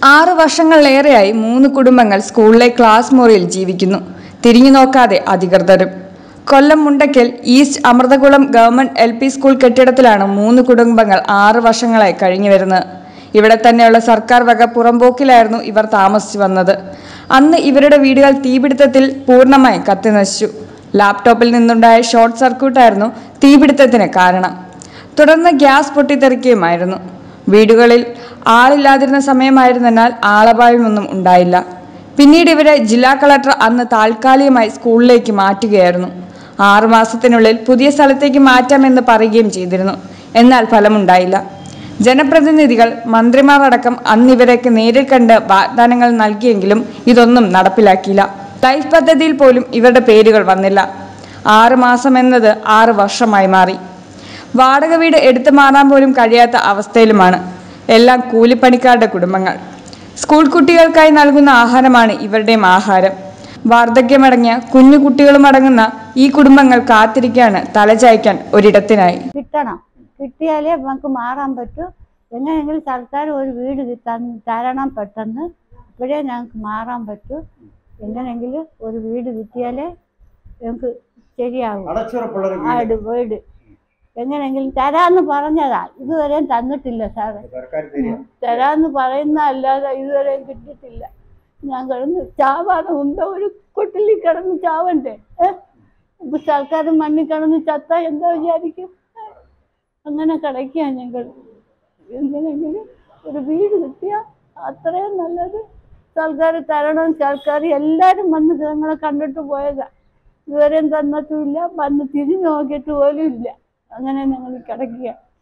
ആറ് വർഷങ്ങളിലേറെയായി മൂന്ന് കുടുംബങ്ങൾ സ്കൂളിലെ ക്ലാസ് മുറിയിൽ ജീവിക്കുന്നു തിരിഞ്ഞു നോക്കാതെ അധികൃതരും Kollam Mundakkal east Amruthakulam government L P school കെട്ടിടത്തിലാണ് മൂന്ന് കുടുംബങ്ങൾ ആറ് വർഷങ്ങളായി കഴിഞ്ഞു വരുന്നത് ഇവിടെ തന്നെയുള്ള സർക്കാർ വക പുറമ്പോക്കിലായിരുന്നു ഇവർ താമസിച്ചു വന്നത് അന്ന് ഇവരുടെ വീടുകൾ തീപിടുത്തത്തിൽ പൂർണ്ണമായി കത്തിനശിച്ചു ലാപ്ടോപ്പിൽ നിന്നുണ്ടായ ഷോർട്ട് സർക്യൂട്ടായിരുന്നു തീപിടുത്തത്തിന് കാരണം തുടർന്ന് ഗ്യാസ് പൊട്ടിത്തെറിക്കുകയുമായിരുന്നു വീടുകളിൽ ആളില്ലാതിരുന്ന സമയമായിരുന്നതിനാൽ ആളപായമൊന്നും ഉണ്ടായില്ല പിന്നീട് ഇവരെ ജില്ലാ കളക്ടർ അന്ന് താൽക്കാലികമായി സ്കൂളിലേക്ക് മാറ്റുകയായിരുന്നു ആറു മാസത്തിനുള്ളിൽ പുതിയ സ്ഥലത്തേക്ക് മാറ്റാമെന്ന് പറയുകയും ചെയ്തിരുന്നു എന്നാൽ ഫലമുണ്ടായില്ല ജനപ്രതിനിധികൾ മന്ത്രിമാർ അടക്കം അന്ന് ഇവരേക്ക് നേരിൽ കണ്ട് വാഗ്ദാനങ്ങൾ നൽകിയെങ്കിലും ഇതൊന്നും നടപ്പിലാക്കിയില്ല ലൈഫ് പദ്ധതിയിൽ പോലും ഇവരുടെ പേരുകൾ വന്നില്ല ആറ് മാസം എന്നത് ആറ് വർഷമായി മാറി വാടക വീട് എടുത്തു മാറാൻ പോലും കഴിയാത്ത അവസ്ഥയിലുമാണ് എല്ലാം കൂലിപ്പണിക്കാരുടെ കുടുംബങ്ങൾ സ്കൂൾ കുട്ടികൾക്കായി നൽകുന്ന ആഹാരമാണ് ഇവരുടെയും ആഹാരം വാർദ്ധക്യമടങ്ങിയ കുഞ്ഞു കുട്ടികളും അടങ്ങുന്ന ഈ കുടുംബങ്ങൾ കാത്തിരിക്കാണ് തലചായ്ക്കാൻ ഒരിടത്തിനായി കിട്ടണം കിട്ടിയാലേ നമുക്ക് മാറാൻ പറ്റൂ എങ്ങനെയെങ്കിലും സർക്കാർ ഒരു വീട് തന്ന് തരണം പെട്ടെന്ന് ഇപ്പോഴേ ഞങ്ങൾക്ക് മാറാൻ പറ്റൂ എങ്ങനെയെങ്കിലും ഒരു വീട് കിട്ടിയാലേ ഞങ്ങൾക്ക് ശരിയാകും അടച്ചുറപ്പുള്ളൊരു വീട് ആട് വീട് എങ്ങനെയെങ്കിലും തരാന്ന് പറഞ്ഞതാ ഇതുവരെയും തന്നിട്ടില്ല സാറേ സർക്കാർ തരിക തരാന്ന് പറയുന്ന അല്ലാതെ ഇതുവരെ കിട്ടിയിട്ടില്ല ഞാൻ കിടന്ന് ചാവാതെ മുമ്പ് ഒരു കൊട്ടിലിൽ കിടന്ന് ചാവണ്ടേ ഏഹ് ഇപ്പൊ സർക്കാർ മണ്ണിൽ കിടന്ന് ചത്ത എന്താ വിചാരിക്കും ഏ? അങ്ങനെ കിടക്കുക ഞങ്ങൾ എങ്ങനെയെങ്കിലും ഒരു വീട് കിട്ടിയാൽ അത്രയും നല്ലത് സർക്കാർ തരണം സർക്കാർ എല്ലാവരും വന്ന് ഞങ്ങളെ കണ്ടിട്ട് പോയതാ ഇതുവരെയും തന്നിട്ടുമില്ല വന്ന് തിരിഞ്ഞു നോക്കിയിട്ട് പോലും ഇല്ല അങ്ങനെ ഞങ്ങൾ കിടക്കുക